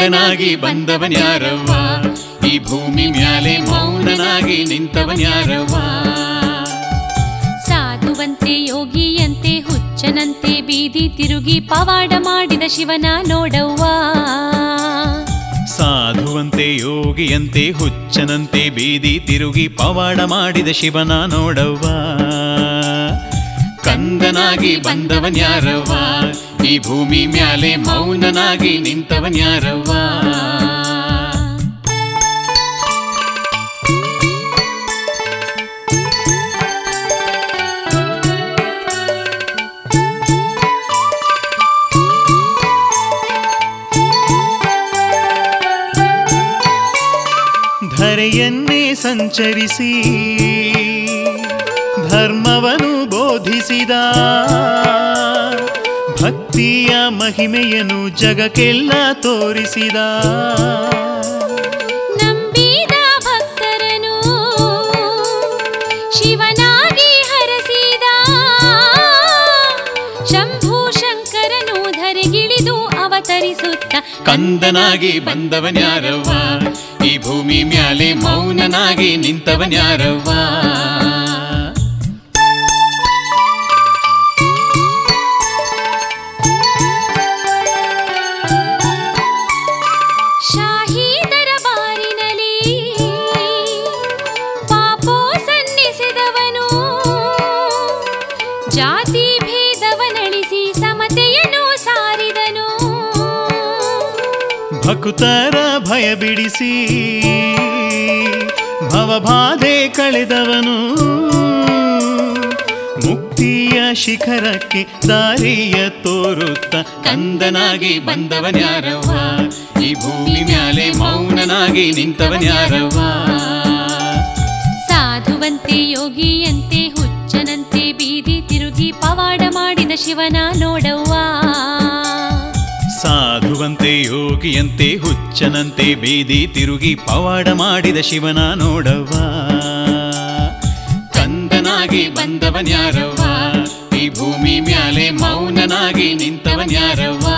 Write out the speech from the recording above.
ಕಂದನಾಗಿ ಬಂದವನ್ಯಾರವ್ವ ಈ ಭೂಮಿ ಮ್ಯಾಲೆ ಮೌನನಾಗಿ ನಿಂತವನ್ಯಾರವ್ವ ಸಾಧುವಂತೆ ಯೋಗಿಯಂತೆ ಹುಚ್ಚನಂತೆ ಬೀದಿ ತಿರುಗಿ ಪವಾಡ ಮಾಡಿದ ಶಿವನ ನೋಡವ್ವ ಸಾಧುವಂತೆ ಯೋಗಿಯಂತೆ ಹುಚ್ಚನಂತೆ ಬೀದಿ ತಿರುಗಿ ಪವಾಡ ಮಾಡಿದ ಶಿವನ ನೋಡವ್ವ ಕಂದನಾಗಿ ಬಂದವನ್ಯಾರವ್ವ ಈ ಭೂಮಿ ಮ್ಯಾಲೆ ಮೌನನಾಗಿ ನಿಂತವನ್ಯಾರವ್ವ ಧರೆಯನ್ನೇ ಸಂಚರಿಸಿ ಧರ್ಮವನ್ನು ಬೋಧಿಸಿದ ಭಕ್ತಿಯ ಮಹಿಮೆಯನ್ನು ಜಗಕ್ಕೆಲ್ಲ ತೋರಿಸಿದ ನಂಬಿದ ಭಕ್ತರನು ಶಿವನಾಗಿ ಹರಸಿದ ಶಂಭು ಶಂಕರನು ಧರೆಗಿಳಿದು ಅವತರಿಸುತ್ತ ಕಂದನಾಗಿ ಬಂದವನ್ಯಾರವ್ವ ಈ ಭೂಮಿ ಮ್ಯಾಲೆ ಮೌನನಾಗಿ ನಿಂತವನ್ಯಾರವ್ವ ಶಾಹಿ ದರಬಾರಿನಲ್ಲಿ ಪಾಪೋ ಸನ್ನಿಸಿದವನು ಜಾತಿ ಭೇದವನಳಿಸಿ ಸಮತೆಯನ್ನು ಸಾರಿದನು ಭಕ್ತರ ಭಯ ಬಿಡಿಸಿ ಭವಬಾಧೆ ಕಳೆದವನು ಮುಕ್ತಿಯ ಶಿಖರಕ್ಕೆ ದಾರಿಯ ತೋರುತ್ತ ಕಂದನಾಗಿ ಬಂದವನ್ಯಾರವ್ವ ಈ ಭೂಮಿ ಮ್ಯಾಲೆ ಮೌನನಾಗಿ ನಿಂತವನ್ಯಾರವ್ವ ಸಾಧುವಂತೆ ಯೋಗಿಯಂತೆ ಹುಚ್ಚನಂತೆ ಬೀದಿ ತಿರುಗಿ ಪವಾಡ ಮಾಡಿದ ಶಿವನ ನೋಡವ್ವ ಸಾಧುವಂತೆ ಯೋಗಿಯಂತೆ ಹುಚ್ಚನಂತೆ ಬೀದಿ ತಿರುಗಿ ಪವಾಡ ಮಾಡಿದ ಶಿವನ ನೋಡವ್ವ ಕಂದನಾಗಿ ಬಂದವನ್ಯಾರವ್ವ ಈ ಭೂಮಿ ಮ್ಯಾಲೆ ಮೌನನಾಗಿ ನಿಂತವನ್ಯಾರವ್ವ